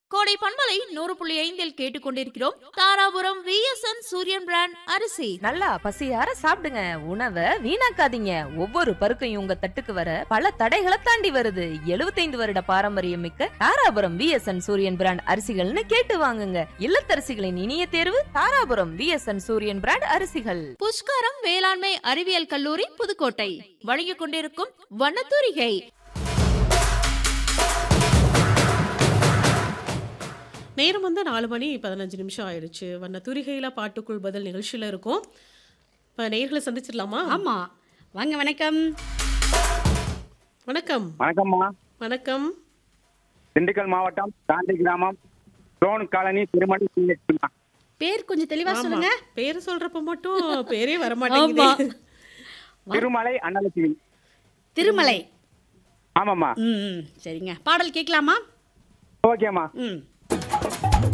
கோடை பண்பலை நூறு புள்ளி ஐந்தில் கேட்டுக்கொண்டிருக்கிறோம் தாராபுரம் விஎஸ்என் சூரியன் பிராண்ட் அரிசி நல்லா பசியார சாப்பிடுங்க உணவை வீணாக்காதீங்க ஒவ்வொரு பருக்கையும் உங்க தட்டுக்கு வர பல தடைகளை தாண்டி வருது 75 வருட பாரம்பரியம் மிக்க தாராபுரம் விஎஸ்என் சூரியன் பிராண்ட் அரிசிகள்னு கேட்டு வாங்குங்க இல்லத்தரசிகளின் இனிய தேர்வு தாராபுரம் விஎஸ்என் சூரியன் பிராண்ட் அரிசிகள் புஷ்கரம் வேளாண்மை அறிவியல் கல்லூரி புதுக்கோட்டை வழங்கிக் கொண்டிருக்கும் வண்ணத்தூரிகை நேரம் வந்து நாலு மணி பதினஞ்சு நிமிஷம் ஆயிடுச்சு வண்ண துரிகையில பாட்டுக்குள் பதில் நிகழ்ச்சியில இருக்கும் இப்போ நேர்களை சந்திச்சிடலாமா ஆமா வாங்க வணக்கம் வணக்கம் வணக்கம்மா வணக்கம் திண்டுக்கல் மாவட்டம் தாண்டி கிராமம் லோன் காலனி திருமணி சிங்கம்மா. பேர் கொஞ்சம் தெளிவா ஆமா. சொல்லுங்க பேர் சொல்றப்ப மட்டும் பேரே வர மாட்டேங்குது திருமலை அன்னலட்சுமி திருமலை ஆமாம்மா ம் ம், சரிங்க பாடல் கேட்கலாமா ஓகேம்மா ம்